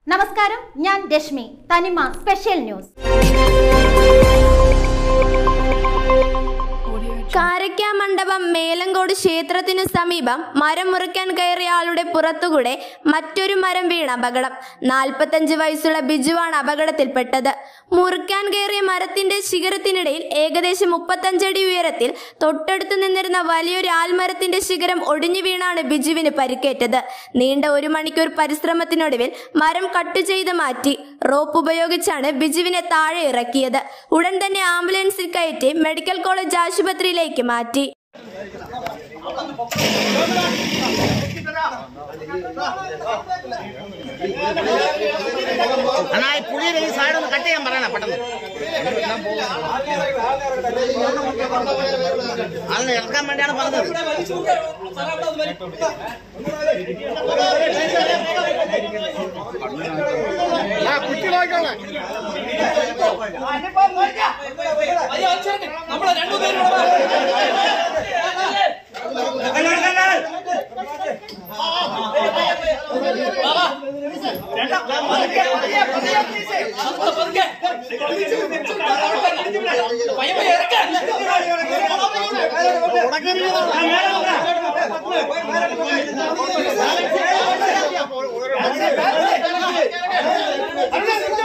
നമസ്കാരം ഞാൻ രശ്മി തനിമ സ്പെഷ്യൽ ന്യൂസ് കാരയ്ക്ക മണ്ഡപം മേലങ്കോട് ക്ഷേത്രത്തിനു സമീപം മരം മുറിക്കാൻ കയറിയ ആളുടെ പുറത്തുകൂടെ മറ്റൊരു മരം വീണ അപകടം നാൽപ്പത്തഞ്ച് വയസ്സുള്ള ബിജുവാണ് അപകടത്തിൽപ്പെട്ടത് മുറിക്കാൻ കയറിയ മരത്തിന്റെ ശിഖരത്തിനിടയിൽ ഏകദേശം മുപ്പത്തഞ്ചടി ഉയരത്തിൽ തൊട്ടടുത്ത് നിന്നിരുന്ന വലിയൊരു ആൽമരത്തിന്റെ ശിഖരം ഒടിഞ്ഞു വീണാണ് ബിജുവിന് പരിക്കേറ്റത് നീണ്ട ഒരു മണിക്കൂർ പരിശ്രമത്തിനൊടുവിൽ മരം കട്ട് ചെയ്ത് മാറ്റി റോപ്പ് ഉപയോഗിച്ചാണ് ബിജുവിനെ താഴെ ഇറക്കിയത് ഉടൻ തന്നെ ആംബുലൻസിൽ കയറ്റി മെഡിക്കൽ കോളേജ് ആശുപത്രിയിലേക്ക് മാറ്റി അണ്ണാ ഈ പുളിയുടെ ഈ സൈഡ് ഒന്ന് കട്ട് ചെയ്യാൻ പറയണ പെട്ടെന്ന് അതിന് ഇറക്കാൻ വേണ്ടിയാണ് പറഞ്ഞത് നമ്മളെ രണ്ടുപേരും ആ